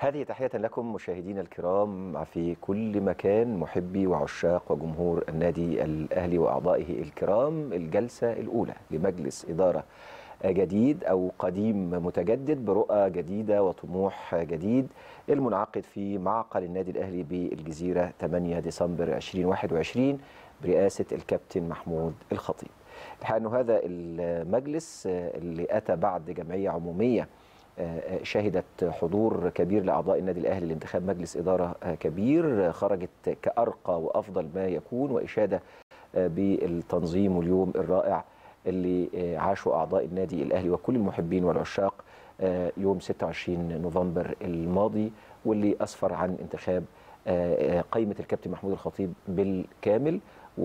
هذه تحية لكم مشاهدينا الكرام في كل مكان محبي وعشاق وجمهور النادي الأهلي وأعضائه الكرام الجلسة الأولى لمجلس إدارة جديد أو قديم متجدد برؤى جديدة وطموح جديد المنعقد في معقل النادي الأهلي بالجزيرة 8 ديسمبر 2021 برئاسة الكابتن محمود الخطيب الحقيقة أنه هذا المجلس اللي أتى بعد جمعية عمومية شهدت حضور كبير لاعضاء النادي الاهلي لانتخاب مجلس اداره كبير خرجت كارقى وافضل ما يكون واشاده بالتنظيم واليوم الرائع اللي عاشوا اعضاء النادي الاهلي وكل المحبين والعشاق يوم 26 نوفمبر الماضي واللي اسفر عن انتخاب قائمه الكابتن محمود الخطيب بالكامل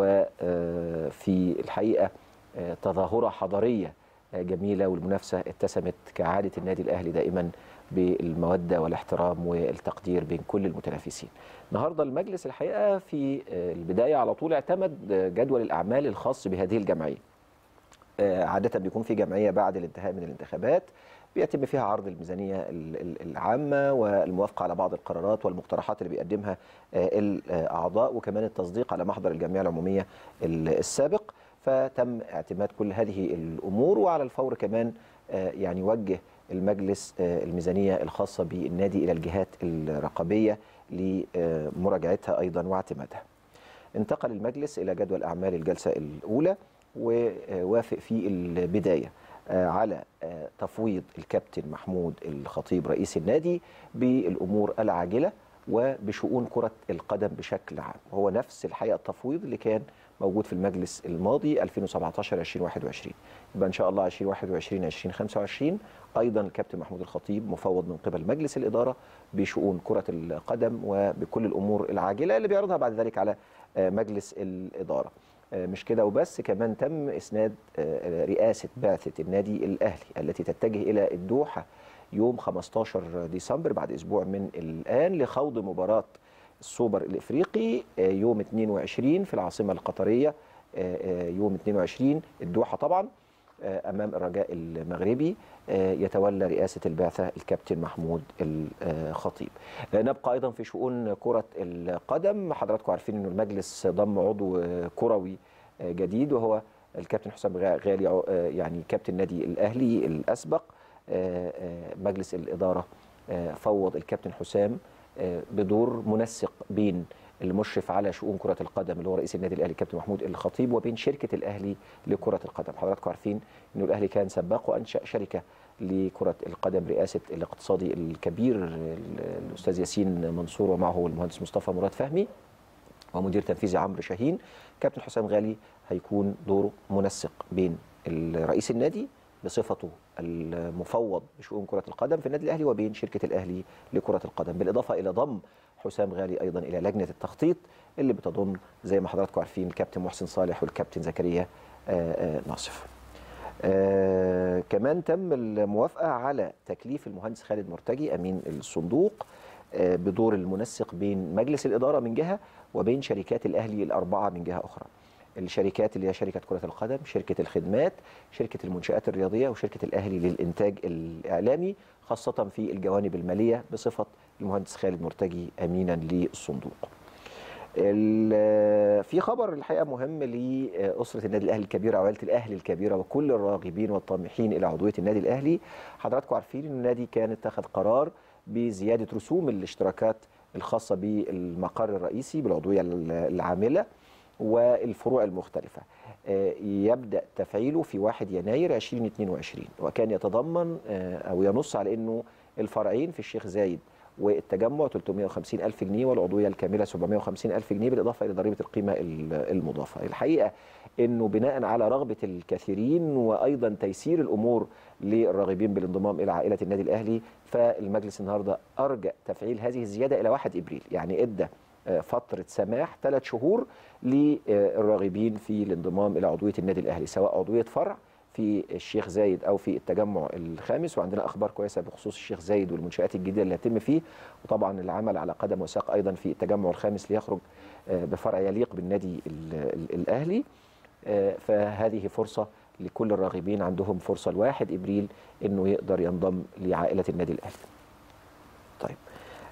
وفي الحقيقه تظاهره حضاريه جميله والمنافسه اتسمت كعاده النادي الاهلي دائما بالموده والاحترام والتقدير بين كل المتنافسين. النهارده المجلس الحقيقه في البدايه على طول اعتمد جدول الاعمال الخاص بهذه الجمعيه. عاده بيكون في جمعيه بعد الانتهاء من الانتخابات بيتم فيها عرض الميزانيه العامه والموافقه على بعض القرارات والمقترحات اللي بيقدمها الاعضاء وكمان التصديق على محضر الجمعيه العموميه السابق. فتم اعتماد كل هذه الامور وعلى الفور كمان يعني وجه المجلس الميزانيه الخاصه بالنادي الى الجهات الرقابيه لمراجعتها ايضا واعتمادها. انتقل المجلس الى جدول اعمال الجلسه الاولى ووافق في البدايه على تفويض الكابتن محمود الخطيب رئيس النادي بالامور العاجله وبشؤون كره القدم بشكل عام هو نفس الحقيقه التفويض اللي كان موجود في المجلس الماضي 2017 2021 يبقى ان شاء الله 2021 2025 ايضا الكابتن محمود الخطيب مفوض من قبل مجلس الاداره بشؤون كره القدم وبكل الامور العاجله اللي بيعرضها بعد ذلك على مجلس الاداره مش كده وبس كمان تم اسناد رئاسه بعثه النادي الاهلي التي تتجه الى الدوحه يوم 15 ديسمبر بعد اسبوع من الان لخوض مباراه السوبر الافريقي يوم 22 في العاصمه القطريه يوم 22 الدوحه طبعا امام الرجاء المغربي يتولى رئاسه البعثه الكابتن محمود الخطيب. نبقى ايضا في شؤون كره القدم حضراتكم عارفين انه المجلس ضم عضو كروي جديد وهو الكابتن حسام غالي يعني كابتن النادي الاهلي الاسبق مجلس الاداره فوض الكابتن حسام بدور منسق بين المشرف على شؤون كرة القدم اللي هو رئيس النادي الأهلي كابتن محمود الخطيب وبين شركة الأهلي لكرة القدم حضراتكم عارفين أنه الأهلي كان سباق وأنشأ شركة لكرة القدم رئاسة الاقتصادي الكبير الأستاذ ياسين منصور ومعه المهندس مصطفى مراد فهمي ومدير تنفيذي عمرو شاهين كابتن حسام غالي هيكون دوره منسق بين رئيس النادي بصفته المفوض بشؤون كرة القدم في النادي الأهلي وبين شركة الأهلي لكرة القدم بالإضافة إلى ضم حسام غالي أيضا إلى لجنة التخطيط اللي بتضم زي ما حضراتكم عارفين الكابتن محسن صالح والكابتن زكريا ناصف آه كمان تم الموافقة على تكليف المهندس خالد مرتجي أمين الصندوق آه بدور المنسق بين مجلس الإدارة من جهة وبين شركات الأهلي الأربعة من جهة أخرى الشركات اللي هي شركة كرة القدم شركة الخدمات شركة المنشآت الرياضية وشركة الأهلي للإنتاج الإعلامي خاصة في الجوانب المالية بصفة المهندس خالد مرتجي أمينا للصندوق في خبر الحقيقة مهم لأسرة النادي الأهلي الكبيرة وعائلة الأهلي الكبيرة وكل الراغبين والطامحين إلى عضوية النادي الأهلي حضراتكم عارفين أن النادي كان اتخذ قرار بزيادة رسوم الاشتراكات الخاصة بالمقر الرئيسي بالعضوية العاملة والفروع المختلفة يبدأ تفعيله في 1 يناير 2022 وكان يتضمن أو ينص على أنه الفرعين في الشيخ زايد والتجمع 350 ألف جنيه والعضوية الكاملة 750 ألف جنيه بالإضافة إلى ضريبة القيمة المضافة الحقيقة أنه بناء على رغبة الكثيرين وأيضا تيسير الأمور للراغبين بالانضمام إلى عائلة النادي الأهلي فالمجلس النهاردة أرجى تفعيل هذه الزيادة إلى 1 إبريل يعني إدى فترة سماح ثلاث شهور للراغبين في الانضمام إلى عضوية النادي الأهلي سواء عضوية فرع في الشيخ زايد او في التجمع الخامس وعندنا اخبار كويسه بخصوص الشيخ زايد والمنشات الجديده اللي هتتم فيه وطبعا العمل على قدم وساق ايضا في التجمع الخامس ليخرج بفرع يليق بالنادي الاهلي فهذه فرصه لكل الراغبين عندهم فرصه الواحد ابريل انه يقدر ينضم لعائله النادي الاهلي. طيب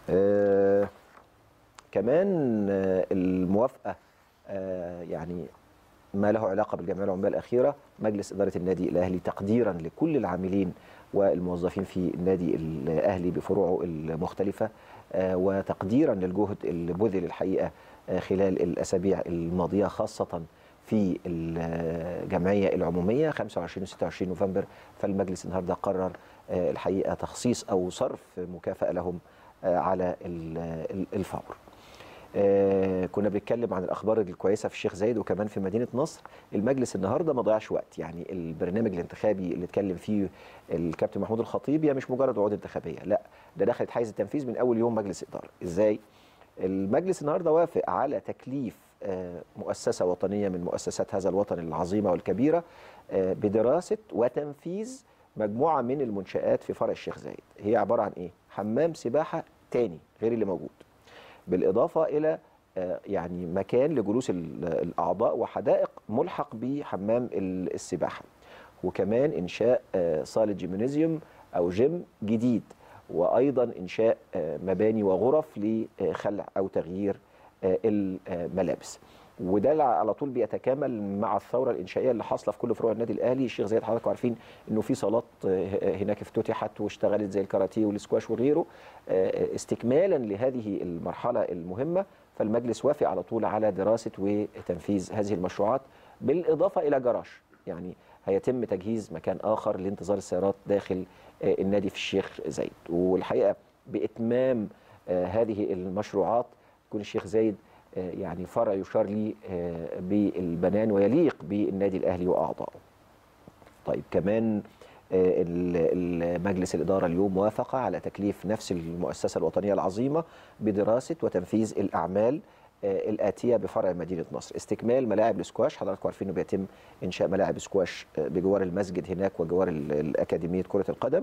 آه كمان آه الموافقه آه يعني ما له علاقه بالجمعيه العموميه الاخيره مجلس اداره النادي الاهلي تقديرا لكل العاملين والموظفين في النادي الاهلي بفروعه المختلفه آه وتقديرا للجهد اللي بذل الحقيقه آه خلال الاسابيع الماضيه خاصه في الجمعيه العموميه 25 و 26 نوفمبر فالمجلس النهارده قرر آه الحقيقه تخصيص او صرف مكافاه لهم على الفور. آه كنا بنتكلم عن الاخبار الكويسه في الشيخ زايد وكمان في مدينه نصر المجلس النهارده ما ضيعش وقت يعني البرنامج الانتخابي اللي اتكلم فيه الكابتن محمود الخطيب هي مش مجرد وعود انتخابيه لا ده دخلت حيز التنفيذ من اول يوم مجلس اداره ازاي المجلس النهارده وافق على تكليف آه مؤسسه وطنيه من مؤسسات هذا الوطن العظيمه والكبيره آه بدراسه وتنفيذ مجموعه من المنشات في فرع الشيخ زايد هي عباره عن ايه حمام سباحه تاني غير اللي موجود بالإضافة إلى يعني مكان لجلوس الأعضاء وحدائق ملحق بحمام السباحة وكمان إنشاء صالة جيمنازيوم أو جيم جديد وأيضا إنشاء مباني وغرف لخلع أو تغيير الملابس وده على طول بيتكامل مع الثوره الانشائيه اللي حاصله في كل فروع النادي الاهلي الشيخ زايد حضراتكم عارفين انه في صالات هناك افتتحت واشتغلت زي الكاراتيه والسكواش وغيره استكمالا لهذه المرحله المهمه فالمجلس وافق على طول على دراسه وتنفيذ هذه المشروعات بالاضافه الى جراج يعني هيتم تجهيز مكان اخر لانتظار السيارات داخل النادي في الشيخ زايد والحقيقه باتمام هذه المشروعات يكون الشيخ زايد يعني فرع يشار لي بالبنان ويليق بالنادي الاهلي واعضائه. طيب كمان مجلس الاداره اليوم وافق على تكليف نفس المؤسسه الوطنيه العظيمه بدراسه وتنفيذ الاعمال الاتيه بفرع مدينه نصر، استكمال ملاعب السكواش حضراتكم عارفين انه بيتم انشاء ملاعب سكواش بجوار المسجد هناك وجوار الاكاديميه كره القدم.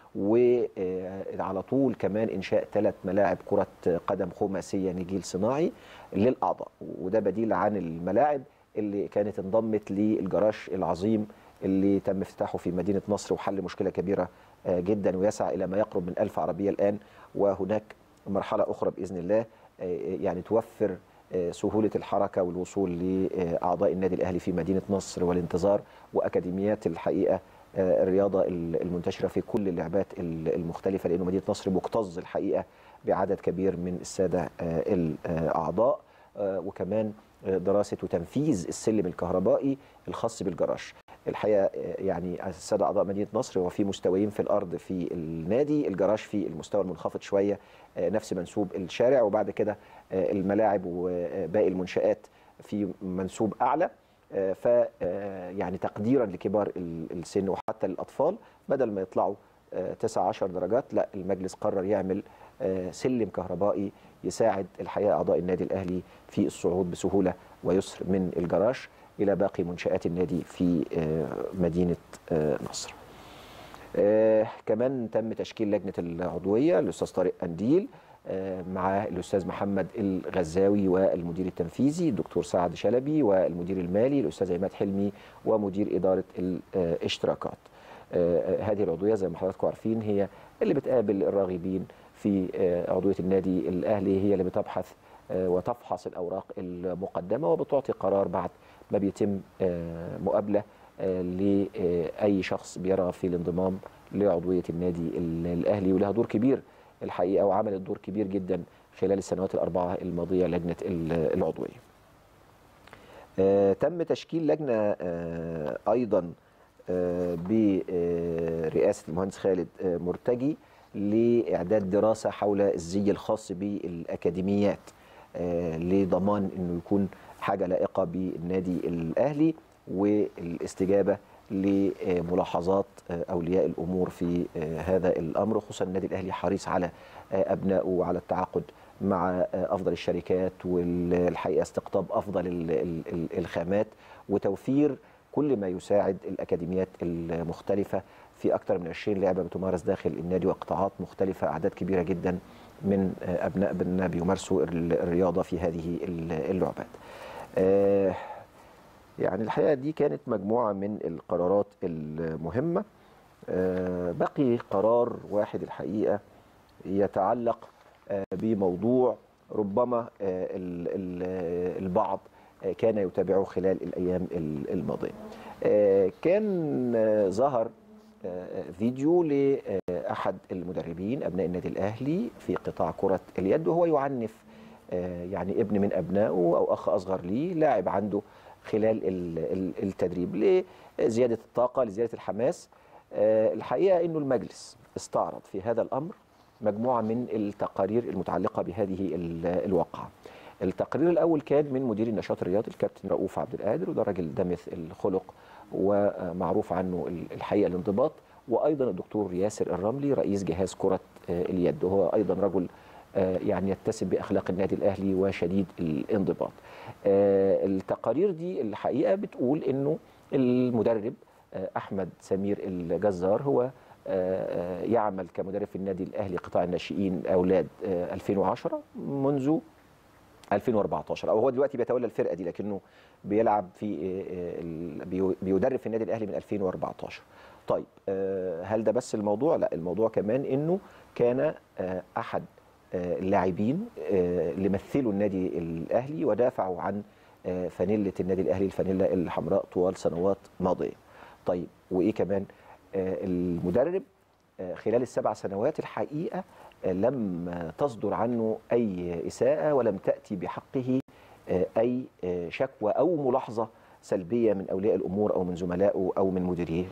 وعلى طول كمان انشاء ثلاث ملاعب كره قدم خماسيه نجيل صناعي للاعضاء وده بديل عن الملاعب اللي كانت انضمت للجراج العظيم اللي تم افتتاحه في مدينه نصر وحل مشكله كبيره جدا ويسعى الى ما يقرب من ألف عربيه الان وهناك مرحله اخرى باذن الله يعني توفر سهوله الحركه والوصول لاعضاء النادي الاهلي في مدينه نصر والانتظار واكاديميات الحقيقه الرياضه المنتشره في كل اللعبات المختلفه لانه مدينه نصر مكتظ الحقيقه بعدد كبير من الساده الاعضاء وكمان دراسه وتنفيذ السلم الكهربائي الخاص بالجراج الحقيقه يعني الساده اعضاء مدينه نصر هو في مستويين في الارض في النادي الجراج في المستوى المنخفض شويه نفس منسوب الشارع وبعد كده الملاعب وباقي المنشات في منسوب اعلى ف يعني تقديرا لكبار السن وحتى للاطفال بدل ما يطلعوا 9 10 درجات لا المجلس قرر يعمل سلم كهربائي يساعد الحقيقه اعضاء النادي الاهلي في الصعود بسهوله ويسر من الجراج الى باقي منشات النادي في مدينه نصر. كمان تم تشكيل لجنه العضويه الاستاذ طارق قنديل مع الاستاذ محمد الغزاوي والمدير التنفيذي الدكتور سعد شلبي والمدير المالي الاستاذ عماد حلمي ومدير اداره الاشتراكات. هذه العضويه زي ما حضراتكم عارفين هي اللي بتقابل الراغبين في عضويه النادي الاهلي هي اللي بتبحث وتفحص الاوراق المقدمه وبتعطي قرار بعد ما بيتم مقابله لاي شخص بيرغب في الانضمام لعضويه النادي الاهلي ولها دور كبير الحقيقه وعملت دور كبير جدا خلال السنوات الاربعه الماضيه لجنه العضويه. تم تشكيل لجنه ايضا برئاسه المهندس خالد مرتجي لاعداد دراسه حول الزي الخاص بالاكاديميات لضمان انه يكون حاجه لائقه بالنادي الاهلي والاستجابه لملاحظات اولياء الامور في هذا الامر خصوصا النادي الاهلي حريص على ابنائه وعلى التعاقد مع افضل الشركات والحقيقه استقطاب افضل الخامات وتوفير كل ما يساعد الاكاديميات المختلفه في اكثر من 20 لعبه بتمارس داخل النادي وقطاعات مختلفه اعداد كبيره جدا من ابناء بنا بيمارسوا الرياضه في هذه اللعبات. يعني الحقيقه دي كانت مجموعه من القرارات المهمه بقي قرار واحد الحقيقه يتعلق بموضوع ربما البعض كان يتابعه خلال الايام الماضيه. كان ظهر فيديو لاحد المدربين ابناء النادي الاهلي في قطاع كره اليد وهو يعنف يعني ابن من ابنائه او اخ اصغر ليه لاعب عنده خلال التدريب لزياده الطاقه لزياده الحماس الحقيقه انه المجلس استعرض في هذا الامر مجموعه من التقارير المتعلقه بهذه الواقعه. التقرير الاول كان من مدير النشاط الرياضي الكابتن رؤوف عبد القادر وده راجل دمث الخلق ومعروف عنه الحقيقه الانضباط وايضا الدكتور ياسر الرملي رئيس جهاز كره اليد وهو ايضا رجل يعني يتسم باخلاق النادي الاهلي وشديد الانضباط. التقارير دي الحقيقه بتقول انه المدرب احمد سمير الجزار هو يعمل كمدرب في النادي الاهلي قطاع الناشئين اولاد 2010 منذ 2014 او هو دلوقتي بيتولى الفرقه دي لكنه بيلعب في بيدرب في النادي الاهلي من 2014 طيب هل ده بس الموضوع لا الموضوع كمان انه كان احد اللاعبين اللي مثلوا النادي الاهلي ودافعوا عن فانيله النادي الاهلي الفانيلا الحمراء طوال سنوات ماضيه طيب وايه كمان المدرب خلال السبع سنوات الحقيقه لم تصدر عنه اي اساءه ولم تاتي بحقه اي شكوى او ملاحظه سلبيه من اولياء الامور او من زملائه او من مديريه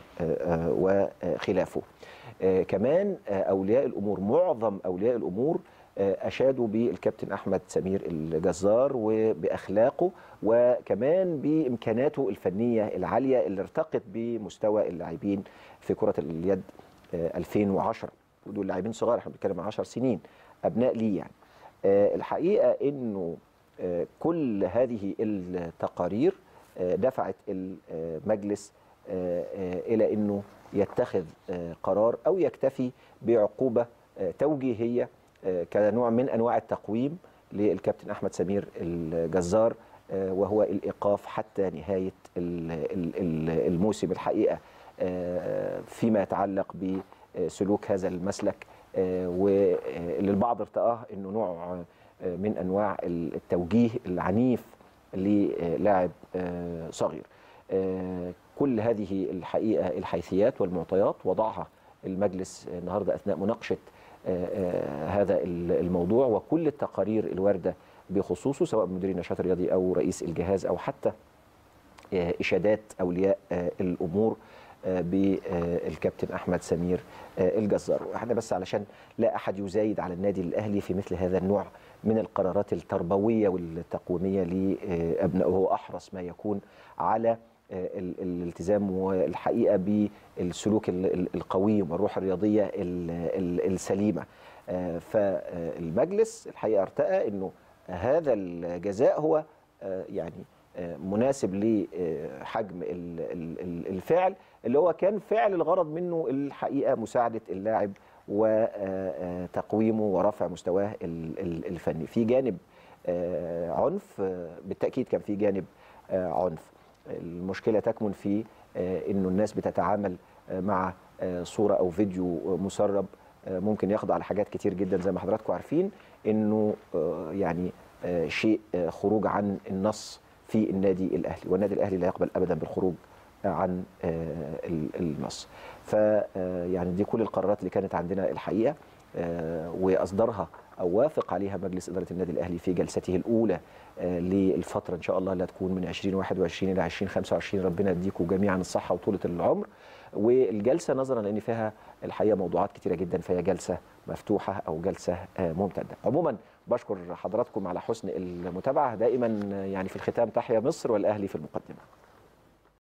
وخلافه. كمان اولياء الامور معظم اولياء الامور اشادوا بالكابتن احمد سمير الجزار وباخلاقه وكمان بامكاناته الفنيه العاليه اللي ارتقت بمستوى اللاعبين في كره اليد 2010 ودول لاعبين صغار احنا بنتكلم عن 10 سنين ابناء ليه يعني الحقيقه انه كل هذه التقارير دفعت المجلس الى انه يتخذ قرار او يكتفي بعقوبه توجيهيه كنوع من انواع التقويم للكابتن احمد سمير الجزار وهو الايقاف حتى نهايه الموسم الحقيقه فيما يتعلق بسلوك هذا المسلك واللي البعض ارتآه انه نوع من انواع التوجيه العنيف للاعب صغير كل هذه الحقيقه الحيثيات والمعطيات وضعها المجلس النهارده اثناء مناقشه هذا الموضوع وكل التقارير الوارده بخصوصه سواء مدير النشاط الرياضي او رئيس الجهاز او حتى اشادات اولياء الامور بالكابتن احمد سمير الجزار واحنا بس علشان لا احد يزايد على النادي الاهلي في مثل هذا النوع من القرارات التربويه والتقويميه لابنائه هو احرص ما يكون على الالتزام والحقيقه بالسلوك القويم والروح الرياضيه السليمه فالمجلس الحقيقه ارتأى انه هذا الجزاء هو يعني مناسب لحجم الفعل اللي هو كان فعل الغرض منه الحقيقه مساعده اللاعب وتقويمه ورفع مستواه الفني في جانب عنف بالتاكيد كان في جانب عنف المشكله تكمن في انه الناس بتتعامل مع صوره او فيديو مسرب ممكن يخضع لحاجات كتير جدا زي ما حضراتكم عارفين انه يعني شيء خروج عن النص في النادي الاهلي والنادي الاهلي لا يقبل ابدا بالخروج عن النص ف يعني دي كل القرارات اللي كانت عندنا الحقيقه واصدرها او وافق عليها مجلس اداره النادي الاهلي في جلسته الاولى للفتره ان شاء الله اللي هتكون من 2021 الى 2025 ربنا يديكم جميعا الصحه وطوله العمر والجلسه نظرا لان فيها الحقيقه موضوعات كتيره جدا فهي جلسه مفتوحه او جلسه ممتده عموما بشكر حضراتكم على حسن المتابعه دائما يعني في الختام تحيا مصر والاهلي في المقدمه